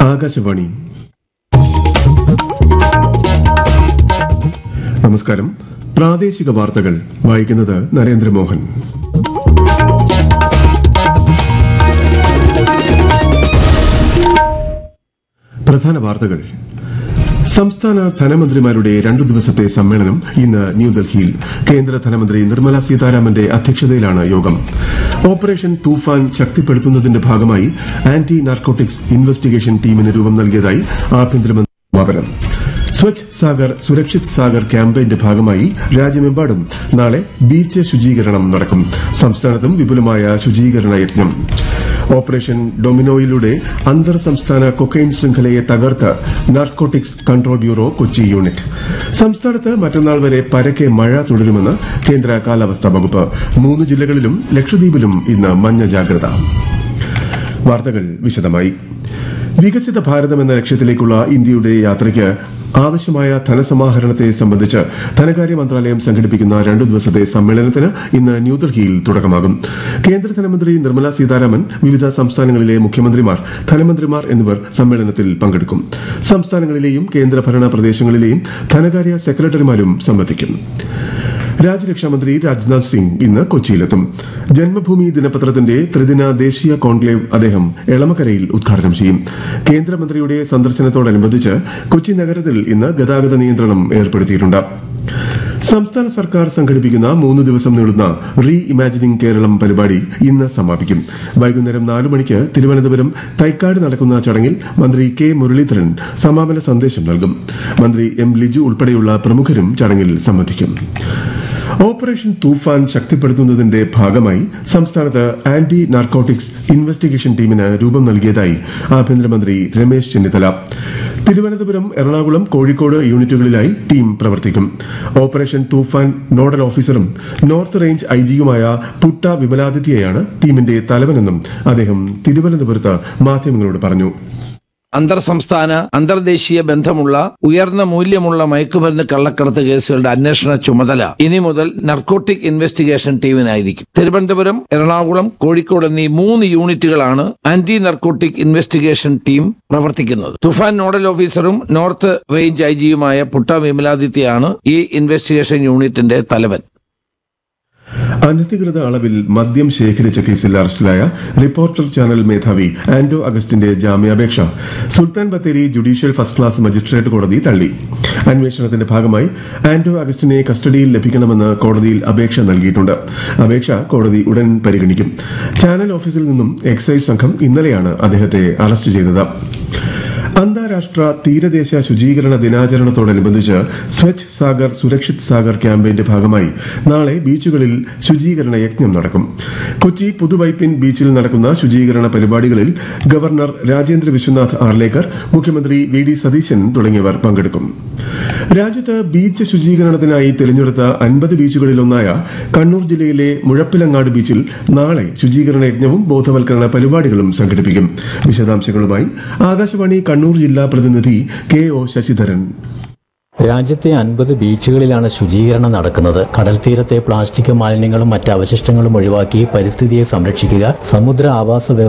ആകാശവാണി നമസ്കാരം പ്രാദേശിക വാർത്തകൾ വായിക്കുന്നത് നരേന്ദ്രമോഹൻ പ്രധാന വാർത്തകൾ സംസ്ഥാന ധനമന്ത്രിമാരുടെ രണ്ടു ദിവസത്തെ സമ്മേളനം ഇന്ന് ന്യൂഡൽഹിയിൽ കേന്ദ്ര ധനമന്ത്രി നിർമ്മല സീതാരാമന്റെ അധ്യക്ഷതയിലാണ് യോഗം ഓപ്പറേഷൻ തൂഫാൻ ശക്തിപ്പെടുത്തുന്നതിന്റെ ഭാഗമായി ആന്റി നാർക്കോട്ടിക്സ് ഇൻവെസ്റ്റിഗേഷൻ ടീമിന് രൂപം നൽകിയതായി ആഭ്യന്തരമന്ത്രി വാപനം സ്വച്ഛ് സാഗർ സുരക്ഷിത് സാഗർ ക്യാമ്പയിന്റെ ഭാഗമായി രാജ്യമെമ്പാടും നാളെ ബീച്ച് ശുചീകരണം നടക്കും സംസ്ഥാനത്തും വിപുലമായ ശുചീകരണ യജ്ഞം ഓപ്പറേഷൻ ഡൊമിനോയിലൂടെ അന്തർ സംസ്ഥാന കൊക്കൈൻ ശൃംഖലയെ തകർത്ത് narcotics control bureau Kochi unit സംസ്ഥാനത്ത് മറ്റന്നാൾ വരെ പരക്കെ മഴ തുടരുമെന്ന് കേന്ദ്ര കാലാവസ്ഥാ വകുപ്പ് മൂന്ന് ജില്ലകളിലും ലക്ഷദ്വീപിലും ഇന്ന് മഞ്ഞ ജാഗ്രത വാർത്തകൾ വിശദമായി വികസിത ഭാരതം എന്ന ലക്ഷ്യത്തിലേക്കുള്ള ഇന്ത്യയുടെ യാത്രയ്ക്ക് ആവശ്യമായ ധനസമാഹരണത്തെ സംബന്ധിച്ച് ധനകാര്യ മന്ത്രാലയം സംഘടിപ്പിക്കുന്ന രണ്ടു ദിവസത്തെ സമ്മേളനത്തിന് ഇന്ന് ന്യൂഡൽഹിയിൽ തുടക്കമാകും കേന്ദ്ര ധനമന്ത്രി നിർമ്മല സീതാരാമൻ വിവിധ സംസ്ഥാനങ്ങളിലെ മുഖ്യമന്ത്രിമാർ ധനമന്ത്രിമാർ എന്നിവർ സമ്മേളനത്തിൽ പങ്കെടുക്കും സംസ്ഥാനങ്ങളിലെയും കേന്ദ്രഭരണ പ്രദേശങ്ങളിലെയും ധനകാര്യ സെക്രട്ടറിമാരും സംബന്ധിക്കും രാജ്യരക്ഷാമന്ത്രി രാജ്നാഥ് സിംഗ് ഇന്ന് കൊച്ചിയിലെത്തും ജന്മഭൂമി ദിനപത്രത്തിന്റെ ത്രിദിന ദേശീയ കോൺക്ലേവ് അദ്ദേഹം എളമക്കരയിൽ ഉദ്ഘാടനം ചെയ്യും കേന്ദ്രമന്ത്രിയുടെ സന്ദർശനത്തോടനുബന്ധിച്ച് കൊച്ചി നഗരത്തിൽ ഇന്ന് ഗതാഗത നിയന്ത്രണം ഏർപ്പെടുത്തിയിട്ടുണ്ട് സംസ്ഥാന സർക്കാർ സംഘടിപ്പിക്കുന്ന മൂന്ന് ദിവസം നീളുന്ന റീ ഇമാജിനിംഗ് കേരളം പരിപാടി ഇന്ന് സമാപിക്കും വൈകുന്നേരം നാലു മണിക്ക് തിരുവനന്തപുരം തൈക്കാട് നടക്കുന്ന ചടങ്ങിൽ മന്ത്രി കെ മുരളീധരൻ സമാപന സന്ദേശം നൽകും മന്ത്രി എം ലിജു ഉൾപ്പെടെയുള്ള പ്രമുഖരും ചടങ്ങിൽ സംബന്ധിക്കും ഓപ്പറേഷൻ തൂഫാൻ ശക്തിപ്പെടുത്തുന്നതിന്റെ ഭാഗമായി സംസ്ഥാനത്ത് ആന്റി നാർക്കോട്ടിക്സ് ഇൻവെസ്റ്റിഗേഷൻ ടീമിന് രൂപം നൽകിയതായി ആഭ്യന്തരമന്ത്രി രമേശ് ചെന്നിത്തല തിരുവനന്തപുരം എറണാകുളം കോഴിക്കോട് യൂണിറ്റുകളിലായി ടീം പ്രവർത്തിക്കും ഓപ്പറേഷൻ തൂഫാൻ നോഡൽ ഓഫീസറും നോർത്ത് റേഞ്ച് ഐജിയുമായ പുട്ട വിമലാദിത്യയാണ് ടീമിന്റെ തലവനെന്നും അദ്ദേഹം തിരുവനന്തപുരത്ത് മാധ്യമങ്ങളോട് പറഞ്ഞു അന്തർ സംസ്ഥാന അന്തർദേശീയ ബന്ധമുള്ള ഉയർന്ന മൂല്യമുള്ള മയക്കുമരുന്ന് കള്ളക്കടത്ത് കേസുകളുടെ അന്വേഷണ ചുമതല ഇനി മുതൽ നർക്കോട്ടിക് ഇൻവെസ്റ്റിഗേഷൻ ടീമിനായിരിക്കും തിരുവനന്തപുരം എറണാകുളം കോഴിക്കോട് എന്നീ മൂന്ന് യൂണിറ്റുകളാണ് ആന്റി നർക്കോട്ടിക് ഇൻവെസ്റ്റിഗേഷൻ ടീം പ്രവർത്തിക്കുന്നത് തുഫാൻ നോഡൽ ഓഫീസറും നോർത്ത് റേഞ്ച് ഐ ജിയുമായ പുട്ട വിമലാദിത്യയാണ് ഈ ഇൻവെസ്റ്റിഗേഷൻ യൂണിറ്റിന്റെ തലവൻ അനധികൃത അളവിൽ മദ്യം ശേഖരിച്ച കേസിൽ അറസ്റ്റിലായ റിപ്പോർട്ടർ ചാനൽ മേധാവി ആന്റോ അഗസ്റ്റിന്റെ ജാമ്യാപേക്ഷ സുൽത്താൻ Bathery judicial first class magistrate കോടതി തള്ളി അന്വേഷണത്തിന്റെ ഭാഗമായി ആന്റോ അഗസ്റ്റിനെ കസ്റ്റഡിയിൽ ലഭിക്കണമെന്ന് കോടതിയിൽ അപേക്ഷ നൽകിയിട്ടുണ്ട് അപേക്ഷ കോടതി ഉടൻ പരിഗണിക്കും ചാനൽ ഓഫീസിൽ നിന്നും എക്സൈസ് സംഘം ഇന്നലെയാണ് അദ്ദേഹത്തെ അറസ്റ്റ് ചെയ്തത് അന്താരാഷ്ട്ര തീരദേശ ശുചീകരണ ദിനാചരണത്തോടനുബന്ധിച്ച് സ്വച്ഛ് സാഗർ സുരക്ഷിത് സാഗർ ക്യാമ്പയിന്റെ ഭാഗമായി നാളെ ബീച്ചുകളിൽ ശുചീകരണ യജ്ഞം നടക്കും കൊച്ചി പുതുവൈപ്പിൻ ബീച്ചിൽ നടക്കുന്ന ശുചീകരണ പരിപാടികളിൽ ഗവർണർ രാജേന്ദ്ര വിശ്വനാഥ് ആർലേക്കർ മുഖ്യമന്ത്രി വി ഡി സതീശൻ തുടങ്ങിയവർ പങ്കെടുക്കും രാജ്യത്ത് ബീച്ച് ശുചീകരണത്തിനായി തിരഞ്ഞെടുത്ത അൻപത് ബീച്ചുകളിലൊന്നായ കണ്ണൂർ ജില്ലയിലെ മുഴപ്പിലങ്ങാട് ബീച്ചിൽ നാളെ ശുചീകരണ യജ്ഞവും ബോധവൽക്കരണ പരിപാടികളും സംഘടിപ്പിക്കും വിശദാംശങ്ങളുമായി ആകാശവാണി കണ്ണൂർ ജില്ലാ പ്രതിനിധി കെ ഒ ശശിധരൻ രാജ്യത്തെ അൻപത് ബീച്ചുകളിലാണ് ശുചീകരണം നടക്കുന്നത് കടൽ തീരത്തെ പ്ലാസ്റ്റിക് മാലിന്യങ്ങളും മറ്റ് അവശിഷ്ടങ്ങളും ഒഴിവാക്കി പരിസ്ഥിതിയെ സംരക്ഷിക്കുക സമുദ്ര ആവാസ വ്യവസ്ഥ